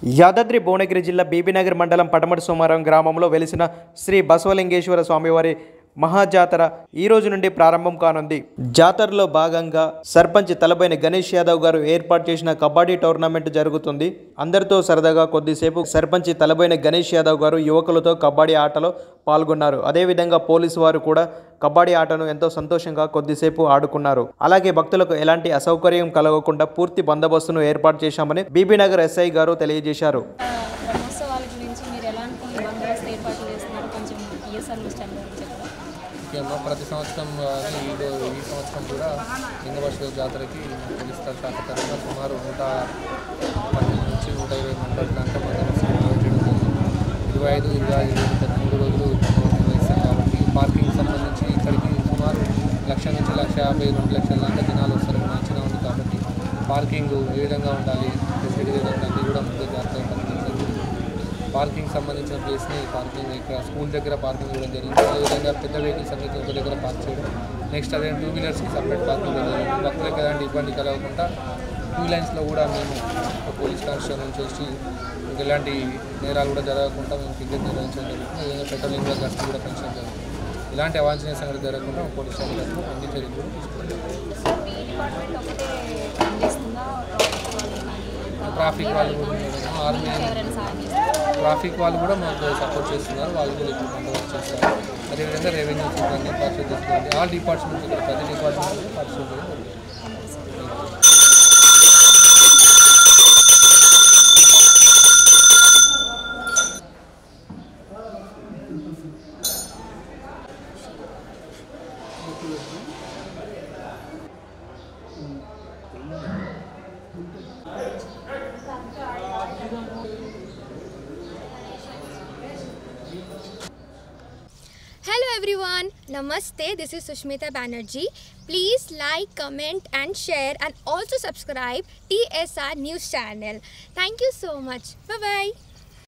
యాదాద్రి భువనగిరి జిల్లా బీబీనగర్ మండలం పటమటి సోమారం గ్రామంలో వెలిసిన శ్రీ బసవలింగేశ్వర స్వామివారి మహాజాతర ఈ రోజు నుండి ప్రారంభం కానుంది జాతరలో భాగంగా సర్పంచ్ తలపైన గణేష్ యాదవ్ గారు ఏర్పాటు చేసిన కబడ్డీ టోర్నమెంట్ జరుగుతుంది అందరితో సరదాగా కొద్దిసేపు సర్పంచ్ తలపైన గణేష్ యాదవ్ గారు యువకులతో కబడ్డీ ఆటలో పాల్గొన్నారు అదేవిధంగా పోలీసు వారు కూడా కబడ్డీ ఆటను ఎంతో సంతోషంగా కొద్దిసేపు ఆడుకున్నారు అలాగే భక్తులకు ఎలాంటి అసౌకర్యం కలగకుండా పూర్తి బందోబస్తును ఏర్పాటు చేశామని బీబీనగర్ ఎస్ఐ గారు తెలియజేశారు బ్రహ్మోత్సవాల గురించి మీరు ఎలాంటి బందోబస్తు ఏర్పాట్లు చేస్తున్నారు కొంచెం ఈఎస్ఆర్ మిస్టర్ చెప్పరా ముఖ్యంగా ప్రతి సంవత్సరం కానీ ఈ రో- ఈ సంవత్సరం కూడా లింగవర్ష జాతరకి పోలీస్ శాఖ తరఫున సుమారు నూట పన్నెండు నుంచి నూట ఇరవై మండల దాకా బందోబస్తు నిర్వహించడం జరిగింది. ఇరవై ఐదు ఇరవై ఐదు ఇరవై తొమ్మిది మూడు రోజులు బందోబస్తు నిర్వహిస్తాం కాబట్టి పార్కింగ్ సంబంధించి ఇక్కడికి సుమారు లక్ష నుంచి లక్ష యాభై రెండు లక్షల దాకా జనాలు వస్తారు మంచిగా ఉంది కాబట్టి పార్కింగ్ ఏ విధంగా ఉండాలి ఫెసిలిటీ ఏ విధంగా అన్నీ కూడా ముందు జాగ్రత్తగా పనిచేస్తారు పార్కింగ్ సంబంధించిన ప్లేస్ని పార్కింగ్ ఇక్కడ స్కూల్ దగ్గర పార్కింగ్ ఇవ్వడం జరిగింది అదేవిధంగా పెద్ద వెహికల్స్ అన్నిటి ఒక దగ్గర పార్క్ చేయడం నెక్స్ట్ అదే టూ వీలర్స్కి సపరేట్ పార్కింగ్ ఇవ్వడం జరిగింది భక్తులకు ఎలాంటి ఇబ్బంది కలగకుండా టూ లైన్స్లో కూడా మేము ఒక పోలీస్ కానిస్టేబుల్ నుంచి వచ్చి మీకు ఎలాంటి నేరాలు కూడా జరగకుండా మేము టికెట్ నిర్వహించడం జరుగుతుంది అదేవిధంగా పెట్రోలింగ్ కూడా గస్తీ కూడా పెంచడం జరుగుతుంది ఇలాంటి అవాంఛనీయ సంగతి జరగకుండా పోలీస్ శాఖ తరఫున అన్ని చర్యలు కూడా తీసుకుంటాం మీ డిపార్ట్మెంట్ ఒకటే పనిచేస్తుందా ట్రాఫిక్ వాళ్ళు కూడా ఉన్నారు. ఆర్మీ ఎవరైనా సాయం చేస్తారా ట్రాఫిక్ వాళ్ళు కూడా మాకు సపోర్ట్ చేస్తున్నారు వాళ్ళు కూడా ఎక్కువ బందోబస్తు చేస్తారు అదేవిధంగా రెవెన్యూ సిబ్బంది పార్టిసిపేట్ చేస్తుంది ఆల్ డిపార్ట్మెంట్స్ ఇక్కడ ప్రతి డిపార్ట్మెంట్ కూడా పార్టిసిపేట్ చేయడం జరుగుతుంది. Hello everyone, Namaste. This is Sushmita Banerjee. Please like, comment, and share, and also subscribe TSR News channel. Thank you so much. Bye bye.